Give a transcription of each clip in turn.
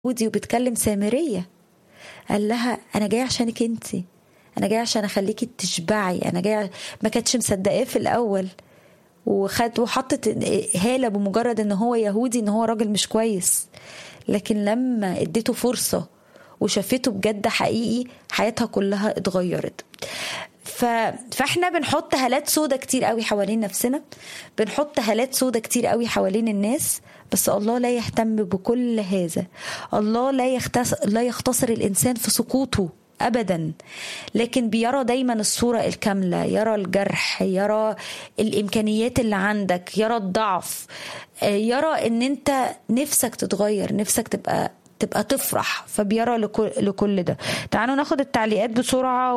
يهودي وبتكلم سامرية قال لها أنا جاي عشانك أنت أنا جاي عشان أخليكي تشبعي أنا جاي ما كانتش مصدقاه في الأول وخد وحطت هالة بمجرد ان هو يهودي ان هو راجل مش كويس لكن لما اديته فرصة وشافته بجد حقيقي حياتها كلها اتغيرت ف... فاحنا بنحط هالات سودة كتير قوي حوالين نفسنا بنحط هالات سودة كتير قوي حوالين الناس بس الله لا يهتم بكل هذا الله لا يختص... لا يختصر الانسان في سقوطه ابدا لكن بيرى دايما الصوره الكامله يرى الجرح يرى الامكانيات اللي عندك يرى الضعف يرى ان انت نفسك تتغير نفسك تبقى تبقى تفرح فبيرى لكل, لكل ده تعالوا ناخد التعليقات بسرعة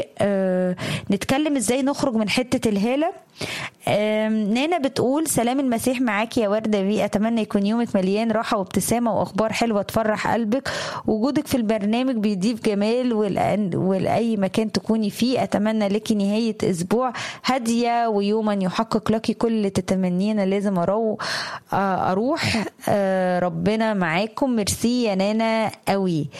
ونتكلم ازاي نخرج من حتة الهالة نانا بتقول سلام المسيح معاكي يا وردة بي أتمنى يكون يومك مليان راحة وابتسامة وأخبار حلوة تفرح قلبك وجودك في البرنامج بيضيف جمال ولأي مكان تكوني فيه أتمنى لك نهاية أسبوع هادية ويوما يحقق لك كل اللي تتمنينا لازم أروح ربنا معاكم ميرسي يا نانا قوي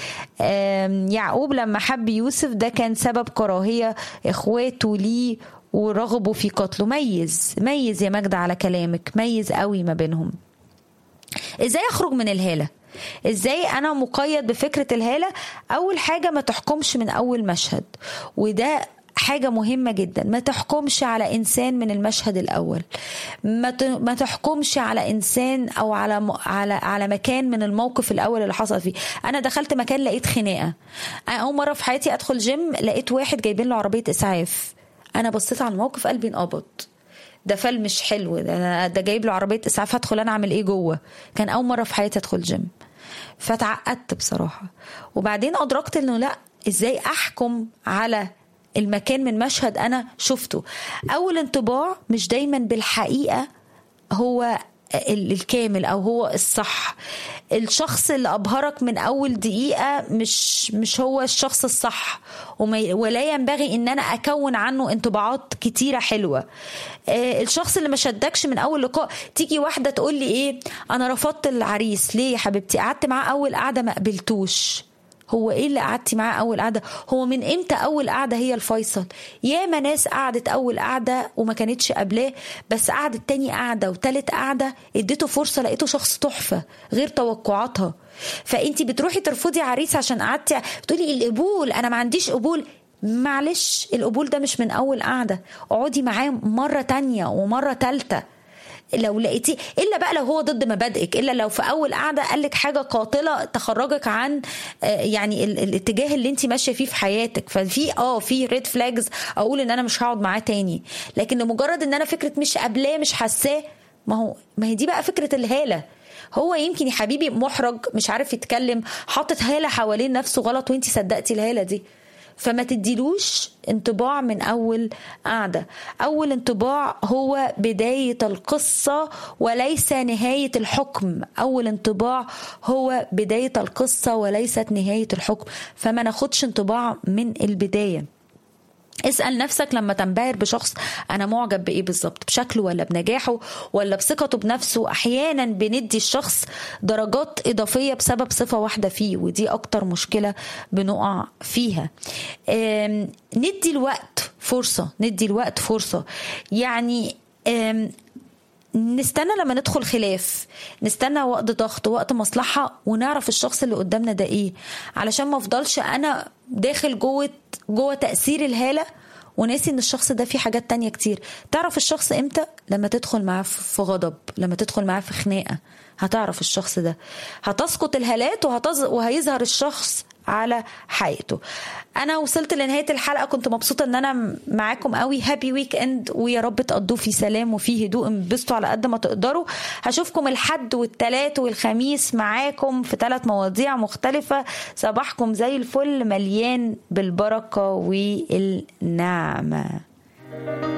يعقوب لما حب يوسف ده كان سبب كراهية إخواته ليه ورغبوا في قتله ميز ميز يا مجد على كلامك ميز قوي ما بينهم ازاي اخرج من الهاله ازاي انا مقيد بفكره الهاله اول حاجه ما تحكمش من اول مشهد وده حاجة مهمة جدا ما تحكمش على إنسان من المشهد الأول ما ما تحكمش على إنسان أو على م... على على مكان من الموقف الأول اللي حصل فيه أنا دخلت مكان لقيت خناقة أول مرة في حياتي أدخل جيم لقيت واحد جايبين له عربية إسعاف أنا بصيت على الموقف قلبي انقبض ده فيلم مش حلو ده, ده جايب له عربية إسعاف هدخل أنا أعمل إيه جوه كان أول مرة في حياتي أدخل جيم فتعقدت بصراحة وبعدين أدركت إنه لأ إزاي أحكم على المكان من مشهد انا شفته اول انطباع مش دايما بالحقيقه هو الكامل او هو الصح الشخص اللي ابهرك من اول دقيقه مش مش هو الشخص الصح ولا ينبغي ان انا اكون عنه انطباعات كتيره حلوه الشخص اللي ما شدكش من اول لقاء تيجي واحده تقول لي ايه انا رفضت العريس ليه يا حبيبتي قعدت معاه اول قعده ما قبلتوش هو ايه اللي قعدتي معاه اول قعده هو من امتى اول قعده هي الفيصل ياما ناس قعدت اول قعده وما كانتش قبلاه بس قعدت تاني قعده وتالت قعده اديته فرصه لقيته شخص تحفه غير توقعاتها فانت بتروحي ترفضي عريس عشان قعدتي تقولي القبول انا ما عنديش قبول معلش القبول ده مش من اول قعده اقعدي معاه مره تانية ومره تالته لو لقيتيه الا بقى لو هو ضد مبادئك الا لو في اول قعده قال لك حاجه قاتله تخرجك عن يعني الاتجاه اللي انت ماشيه فيه في حياتك ففي اه في ريد فلاجز اقول ان انا مش هقعد معاه تاني لكن لمجرد ان انا فكره مش قابلاه مش حاساه ما هو ما هي دي بقى فكره الهاله هو يمكن يا حبيبي محرج مش عارف يتكلم حاطط هاله حوالين نفسه غلط وانت صدقتي الهاله دي فما تديلوش انطباع من اول قعده اول انطباع هو بدايه القصه وليس نهايه الحكم اول انطباع هو بدايه القصه وليست نهايه الحكم فما ناخدش انطباع من البدايه اسأل نفسك لما تنبهر بشخص أنا معجب بإيه بالظبط بشكله ولا بنجاحه ولا بثقته بنفسه أحيانا بندي الشخص درجات إضافية بسبب صفة واحدة فيه ودي أكتر مشكلة بنقع فيها ندي الوقت فرصة ندي الوقت فرصة يعني نستنى لما ندخل خلاف نستنى وقت ضغط وقت مصلحة ونعرف الشخص اللي قدامنا ده ايه علشان ما افضلش انا داخل جوه جوه تأثير الهالة وناسي ان الشخص ده فيه حاجات تانية كتير تعرف الشخص امتى لما تدخل معاه في غضب لما تدخل معاه في خناقة هتعرف الشخص ده هتسقط الهالات وهتز... وهيظهر الشخص على حقيقته انا وصلت لنهايه الحلقه كنت مبسوطه ان انا معاكم قوي هابي ويك اند ويا رب تقضوه في سلام وفي هدوء انبسطوا على قد ما تقدروا هشوفكم الحد والتلات والخميس معاكم في ثلاث مواضيع مختلفه صباحكم زي الفل مليان بالبركه والنعمه